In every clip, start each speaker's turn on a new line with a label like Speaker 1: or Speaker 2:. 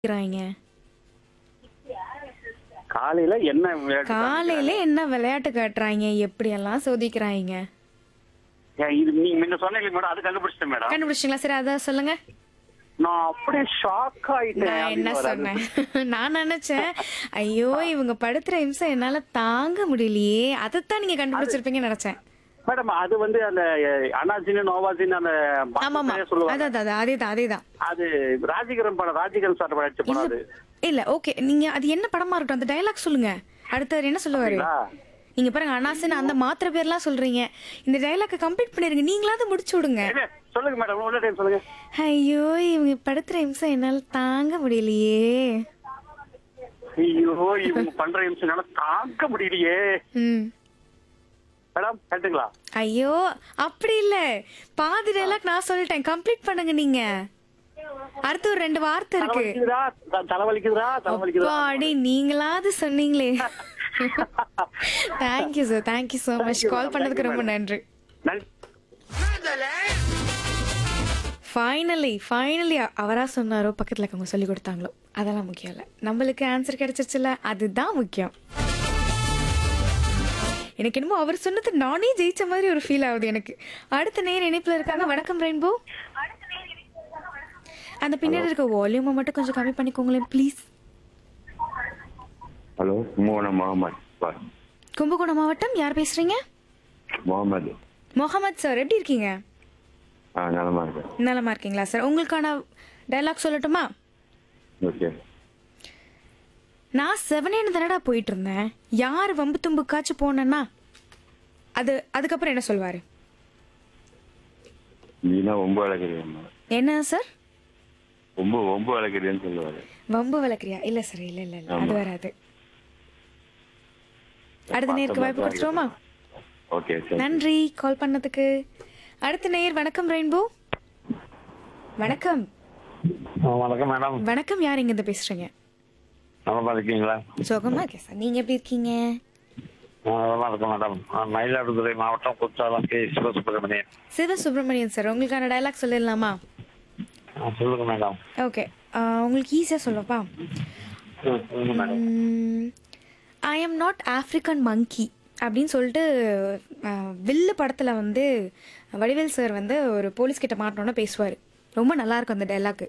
Speaker 1: இருக்கிறாங்க
Speaker 2: காலையில என்ன விளையாட்டு
Speaker 1: காலையில என்ன விளையாட்டு காட்டுறாங்க எப்படியெல்லாம் சோதிக்கிறாங்க
Speaker 2: ஏன் இது நீங்க முன்ன சொன்னீங்க மேடம் அது கண்டுபிடிச்சிட்டேன் மேடம்
Speaker 1: கண்டுபிடிச்சிங்களா சரி அதான் சொல்லுங்க
Speaker 2: நான் அப்படியே ஷாக் ஆயிட்டேன்
Speaker 1: நான் என்ன
Speaker 2: அப்படின்னு வராது.
Speaker 1: சொன்னேன் நான் நினைச்சேன் ஐயோ இவங்க படுத்துற இம்சம் என்னால தாங்க முடியலையே அதைத்தான் நீங்க கண்டுபிடிச்சிருப்பீங்கன்னு நினைச்சேன்
Speaker 2: மேடம் அது வந்து அந்த அனாசின் நோவாசின் அந்த
Speaker 1: ஆமாமா
Speaker 2: பாட்டு சொல்லுவாங்க
Speaker 1: அதான் அதான் அதேதான் அதேதான்
Speaker 2: அது ராஜகிரம் படம் ராஜகிரம் சார் படிச்ச படம் அது
Speaker 1: இல்ல ஓகே நீங்க அது என்ன படமா இருக்கட்டும் அந்த டயலாக் சொல்லுங்க அடுத்தவர் என்ன சொல்லுவாரு
Speaker 2: அப்படிங்களா?
Speaker 1: நீங்க பாருங்க அனாசன் அந்த மாத்திரை பேர்லாம் சொல்றீங்க இந்த டயலாக்க கம்ப்ளீட் பண்ணிருங்க நீங்களாவது முடிச்சு விடுங்க
Speaker 2: இல்ல, சொல்லுங்க மேடம் ஒரு டைம் சொல்லுங்க
Speaker 1: ஐயோ இவங்க படுத்துற இம்சம் என்னால தாங்க முடியலையே
Speaker 2: ஐயோ இவங்க பண்ற நிமிஷம் தாங்க முடியலையே
Speaker 1: ம்
Speaker 2: மேடம் கேட்டுங்களா
Speaker 1: ஐயோ அப்படி இல்ல பாதி டைலாக் நான் சொல்லிட்டேன் கம்ப்ளீட் பண்ணுங்க நீங்க அடுத்து ஒரு ரெண்டு வார்த்தை இருக்கு
Speaker 2: தலைவலிக்குதா த- தலைவலிக்குதா தலைவலிக்குதா
Speaker 1: அப்பாடி நீங்களாவது சொன்னீங்களே thank you sir thank you so much call பண்ணதுக்கு ரொம்ப நன்றி
Speaker 2: நன்றி
Speaker 1: ஃபைனலி ஃபைனலி அவரா சொன்னாரோ பக்கத்தில் இருக்கவங்க சொல்லி கொடுத்தாங்களோ அதெல்லாம் முக்கியம் இல்லை நம்மளுக்கு ஆன்சர் கிடைச்சிருச்சுல அதுதான் முக்கியம் எனக்கு என்னமோ அவர் சொன்னது நானே ஜெயிச்ச மாதிரி ஒரு ஃபீல் ஆகுது எனக்கு அடுத்த நேர் இணைப்புல இருக்காங்க வணக்கம் ரெயின்போ அந்த பின்னாடி இருக்க வால்யூமை மட்டும் கொஞ்சம் கம்மி பண்ணிக்கோங்களேன் ப்ளீஸ்
Speaker 3: ஹலோ கும்பகோணம் முகமது பார்
Speaker 1: கும்பகோணம் மாவட்டம் யார் பேசுறீங்க
Speaker 3: முகமது
Speaker 1: முகமது சார் எப்படி இருக்கீங்க
Speaker 3: ஆ நலமா இருக்கேன்
Speaker 1: நலமா இருக்கீங்களா சார் உங்களுக்கான டைலாக் சொல்லட்டுமா
Speaker 3: ஓகே
Speaker 1: நான் செவனேன்னு தானடா போயிட்டு இருந்தேன் யார் வம்பு தும்புக்காச்சும் போனேன்னா அது அதுக்கப்புறம் என்ன சொல்வாரு
Speaker 3: நீனா ஒம்பு வளர்க்குறீங்க
Speaker 1: என்ன சார்
Speaker 3: ஒம்பு ஒம்பு வளர்க்குறீன்னு சொல்லுவாரு
Speaker 1: வம்பு வளர்க்குறியா இல்ல சார் இல்ல இல்ல இல்ல அது வராது அடுத்த நேருக்கு வாய்ப்பு கொடுத்துருவோமா
Speaker 3: ஓகே சரி
Speaker 1: நன்றி கால் பண்ணதுக்கு அடுத்த நேயர் வணக்கம் ரெயின்போ வணக்கம்
Speaker 4: வணக்கம் மேடம்
Speaker 1: வணக்கம் யார் இங்க இருந்து பேசுறீங்க
Speaker 4: நலமா இருக்கீங்களா
Speaker 1: சுகமா இருக்கேன் சார் நீங்க எப்படி இருக்கீங்க
Speaker 4: நலமா இருக்கேன் மேடம் நான் மயிலாடுதுறை மாவட்டம் குற்றாலம் கே சிவசுப்பிரமணியன்
Speaker 1: சிவ சுப்பிரமணியன் சார் உங்களுக்கான டயலாக் சொல்லிடலாமா
Speaker 4: ஆ, சொல்லுங்க மேடம்
Speaker 1: ஓகே உங்களுக்கு ஈஸியாக சொல்லப்பா
Speaker 4: ம், சொல்லுங்க madam
Speaker 1: I am not African monkey அப்படின்னு சொல்லிட்டு அஹ், வில்லு படத்தில் வந்து வடிவேல் சார் வந்து ஒரு போலீஸ் கிட்ட மாட்டோன்னு பேசுவார் ரொம்ப நல்லா இருக்கும் அந்த டைலாக்கு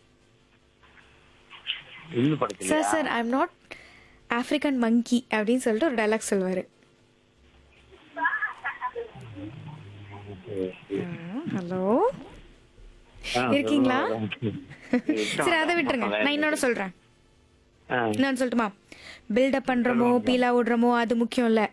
Speaker 4: இன்னும் படத்துல
Speaker 1: sir sir I am not African monkey அப்படின்னு சொல்லிட்டு ஒரு டைலாக் சொல்லுவார் ஹலோ இருக்கீங்களா சரி அதை விட்டுருங்க நான் இன்னொன்று சொல்கிறேன் நான் சொல்லட்டுமா பில்டப் பண்றோமோ பீலா விடுறோமோ அது முக்கியம் இல்ல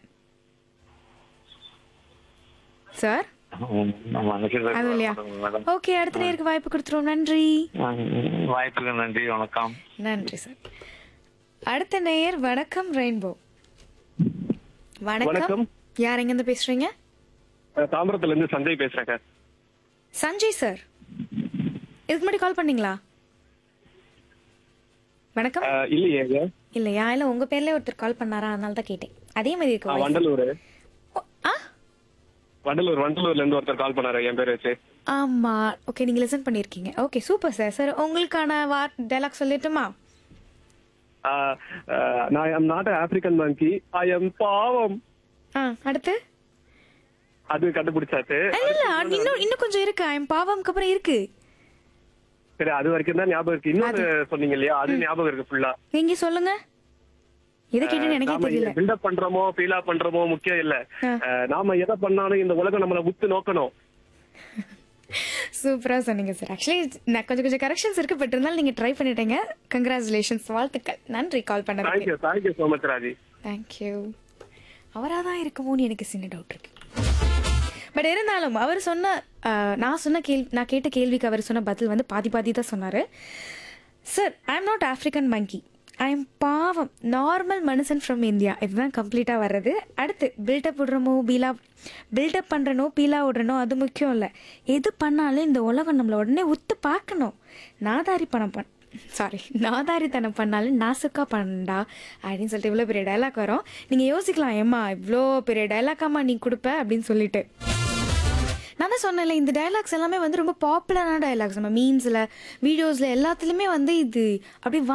Speaker 1: சார் அது இல்லையா
Speaker 4: மேடம்
Speaker 1: ஓகே அடுத்த நேருக்கு வாய்ப்பு கொடுத்துருவோம் நன்றி
Speaker 4: வாய்ப்புக்கு நன்றி வணக்கம்
Speaker 1: நன்றி சார் அடுத்த நேயர் வணக்கம் ரெயின்போ வணக்கம்
Speaker 5: வணக்கம்.
Speaker 1: யார் எங்க இருந்து பேசுறீங்க
Speaker 5: அஹ் தாம்பரத்துல இருந்து சஞ்சய் பேசுறேங்க
Speaker 1: சஞ்சய் சார் இதுக்கு முன்னாடி கால் பண்ணீங்களா வணக்கம்
Speaker 5: அஹ் இல்லையேங்க
Speaker 1: இல்லையா இல்ல உங்க பேர்ல ஒருத்தர் கால் பண்ணாரா அதனால தான் கேட்டேன் அதே மாதிரி இருக்கு
Speaker 5: அஹ்
Speaker 1: voice.
Speaker 5: வண்டலூர்
Speaker 1: ஓ, ஆ
Speaker 5: வண்டலூர் வண்டலூர்ல இருந்து ஒருத்தர் கால் பண்ணாரு என் பேர் வச்சு
Speaker 1: ஆமா ஓகே நீங்க லிசன் பண்ணிருக்கீங்க ஓகே சூப்பர் சார் சார் உங்களுக்கான வார் டைலாக் சொல்லட்டுமா
Speaker 5: அஹ் அஹ் நான் am not African monkey I am பாவம்
Speaker 1: ஆ அடுத்து
Speaker 5: அது கண்டுபிடிச்சாச்சு
Speaker 1: இல்ல இல்ல இன்னும் இன்னும் கொஞ்சம் இருக்கு ஐம் பாவம்க்கு அப்புறம் இருக்கு
Speaker 5: சரி அது வரைக்கும் தான் ஞாபகம் இருக்கு இன்னொரு சொன்னீங்க இல்லையா அது ஞாபகம் இருக்கு ஃபுல்லா
Speaker 1: எங்க சொல்லுங்க எதை கேட்டேன்னு எனக்கே தெரியல
Speaker 5: பில்டப் பண்றோமோ ஃபீலா பண்றோமோ முக்கியம் இல்ல
Speaker 1: ஆ.
Speaker 5: அஹ் நாம எதை பண்ணாலும் இந்த உலகம் நம்மள உத்து நோக்கணும்
Speaker 1: சூப்பரா சொன்னீங்க சார் ஆக்சுவலி நான் கொஞ்சம் கொஞ்சம் கரெக்ஷன்ஸ் இருக்கு பட் இருந்தாலும் நீங்க ட்ரை பண்ணிட்டீங்க கங்க்ராச்சுலேஷன்ஸ் வாழ்த்துக்கள் நன்றி கால் பண்ணதுக்கு
Speaker 5: thank you thank you so much Raji
Speaker 1: thank you அவராக தான் இருக்குமோன்னு எனக்கு சின்ன டவுட் இருக்கு பட் இருந்தாலும் அவர் சொன்ன அஹ், நான் சொன்ன கேள்வி நான் கேட்ட கேள்விக்கு அவர் சொன்ன பதில் வந்து பாதி பாதி தான் சொன்னார் sir I am not African monkey I am பாவம் நார்மல் மனுஷன் ஃப்ரம் இந்தியா இதுதான் கம்ப்ளீட்டாக வர்றது அடுத்து பில்டப் விடுறமோ பீலா பில்டப் பண்ணுறனோ பீலா விடுறனோ அது முக்கியம் இல்லை எது பண்ணாலும் இந்த உலகம் நம்மளை உடனே உத்து பார்க்கணும் நாதாரி பணம் பண் சாரி நாதாரித்தனம் பண்ணாலும் நாசுக்கா பண்ணா அப்படின்னு சொல்லிட்டு இவ்வளோ பெரிய டைலாக் வரும் நீங்கள் யோசிக்கலாம் ஏம்மா இவ்வளோ பெரிய டைலாக்காம்மா நீ கொடுப்ப அப்படின்னு சொல்லிட்டு நான் தான் சொன்னேன்ல இந்த டயலாக்ஸ் எல்லாமே வந்து ரொம்ப பாப்புலரான டயலாக்ஸ் நம்ம மீன்ஸில் வீடியோஸில் எல்லாத்துலேயுமே வந்து இது அப்படி